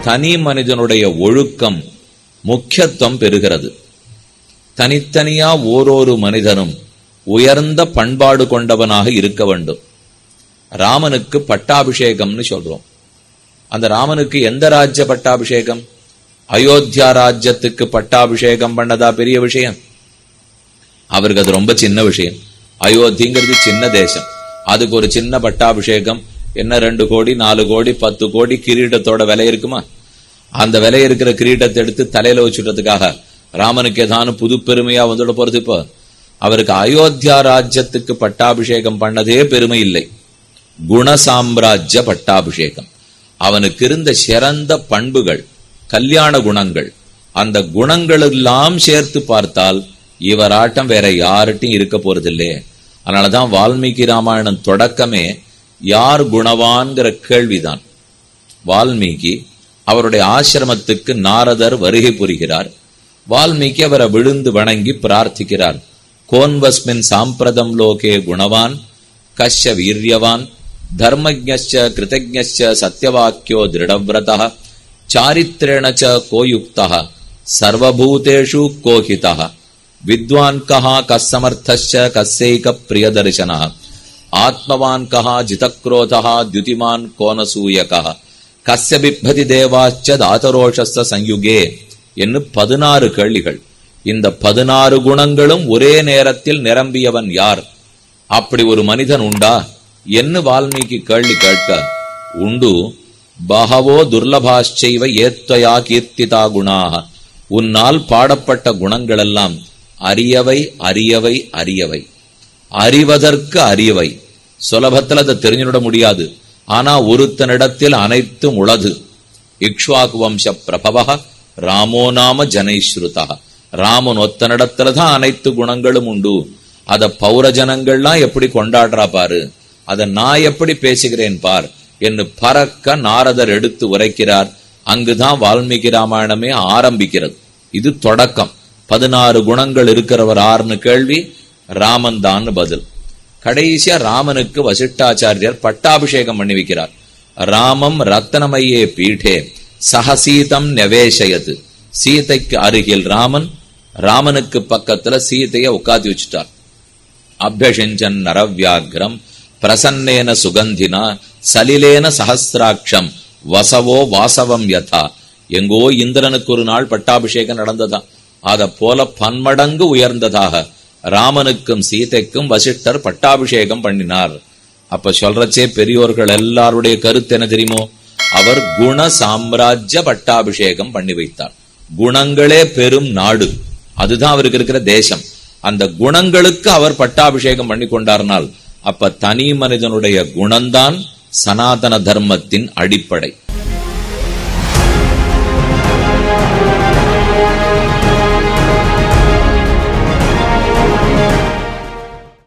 தனி மனிதனுடைய ஒழுக்கம் முக்கியத்துவம் பெறுகிறது தனித்தனியா ஓரொரு மனிதனும் உயர்ந்த பண்பாடு கொண்டவனாக இருக்க வேண்டும் ராமனுக்கு பட்டாபிஷேகம்னு சொல்றோம் அந்த ராமனுக்கு எந்த ராஜ்ய பட்டாபிஷேகம் அயோத்தியா ராஜ்யத்துக்கு பட்டாபிஷேகம் பண்ணதா பெரிய விஷயம் அவருக்கு அது ரொம்ப சின்ன விஷயம் அயோத்திங்கிறது சின்ன தேசம் அதுக்கு ஒரு சின்ன பட்டாபிஷேகம் என்ன ரெண்டு கோடி நாலு கோடி பத்து கோடி கிரீடத்தோட விலை இருக்குமா அந்த விலை இருக்கிற கிரீடத்தை எடுத்து தலையில வச்சுட்டதுக்காக ராமனுக்கு ஏதானு புது பெருமையா வந்துட போறது இப்போ அவருக்கு அயோத்தியா ராஜ்யத்துக்கு பட்டாபிஷேகம் பண்ணதே பெருமை இல்லை குணசாம்ராஜ்ய பட்டாபிஷேகம் அவனுக்கு இருந்த சிறந்த பண்புகள் கல்யாண குணங்கள் அந்த குணங்கள் எல்லாம் சேர்த்து பார்த்தால் இவராட்டம் வேற யார்ட்டும் இருக்க போறதில்லே அதனாலதான் வால்மீகி ராமாயணம் தொடக்கமே யார் குணவான்கிற கேள்விதான் வால்மீகி அவருடைய ஆசிரமத்துக்கு நாரதர் வருகை புரிகிறார் வால்மீகி அவரை விழுந்து வணங்கி பிரார்த்திக்கிறார் கோன்வஸ்மின் சாம்பிரதம் லோகே குணவான் கஷ்ய வீரியவான் தர்மஜ்ஞச்ச கிருதஜ்ஞச்ச சத்யவாக்கியோ திருடவிரதः சாரித்ரேண ச கோயுக்தः சர்வபூதேஷு கோஹிதः வித்வான் கஹ கஸ்ஸமர்த்தश्च கஸ்யைக பிரியதர்சனः ஆத்மவான் கஹ ஜிதக்ரோதः द्युतिमान् கோனசூயகः கஸ்ய பிப்பதி தேவாச்ச தாதரோஷஸ்த சயுகே என்று பதினாறு கேள்விகள் இந்த பதினாறு குணங்களும் ஒரே நேரத்தில் நிரம்பியவன் யார் அப்படி ஒரு மனிதன் உண்டா என்று வால்மீகி கேள்வி கேட்க உண்டு பகவோ துர்லபாశ్చைவ ஏத்வயா கீர்த்திதா குணாக உன்னால் பாடப்பட்ட குணங்களெல்லாம் அரியவை அரியவை அரியவை அறிவதற்கு அரியவை சுலபத்தில் அதை தெரிஞ்சுவிட முடியாது ஆனா ஒருத்தனிடத்தில் அனைத்தும் உளது இக்ஷ்வாகு வம்ச பிரபவ ராமோ நாம ஜனைஸ்ருதா ராமன் ஒத்தனிடத்துல தான் அனைத்து குணங்களும் உண்டு அத பௌர ஜனங்கள்லாம் எப்படி கொண்டாடுறா பாரு அத நான் எப்படி பேசுகிறேன் பார் என்று பறக்க நாரதர் எடுத்து உரைக்கிறார் அங்குதான் வால்மீகி ராமாயணமே ஆரம்பிக்கிறது இது தொடக்கம் பதினாறு குணங்கள் இருக்கிறவர் ஆறுன்னு கேள்வி ராமன் தான் பதில் கடைசியா ராமனுக்கு வசிஷ்டாச்சாரியர் பட்டாபிஷேகம் பண்ணி வைக்கிறார் ராமம் ரத்னமையே பீഠே சகசீதம் நெவேஷயது சீதைக்கு அருகில் ராமன் ராமனுக்கு பக்கத்துல சீதைய உட்காத்தி வச்சுட்டார் அபியஷிஞ்சன் நரவியாகிரம் பிரசன்னேன சுகந்தினா சலிலேன சஹசிராட்சம் வசவோ வாசவம் யதா எங்கோ இந்திரனுக்கு ஒரு நாள் பட்டாபிஷேகம் நடந்ததா அத போல பன்மடங்கு உயர்ந்ததாக ராமனுக்கும் சீதைக்கும் வசிஷ்டர் பட்டாபிஷேகம் பண்ணினார் அப்ப சொல்றச்சே பெரியோர்கள் எல்லாருடைய கருத்து என்ன தெரியுமோ அவர் குண சாம்ராஜ்ய பட்டாபிஷேகம் பண்ணி வைத்தார் குணங்களே பெரும் நாடு அதுதான் அவருக்கு இருக்கிற தேசம் அந்த குணங்களுக்கு அவர் பட்டாபிஷேகம் பண்ணி கொண்டார்னால் அப்ப தனி மனிதனுடைய குணம்தான் சனாதன தர்மத்தின் அடிப்படை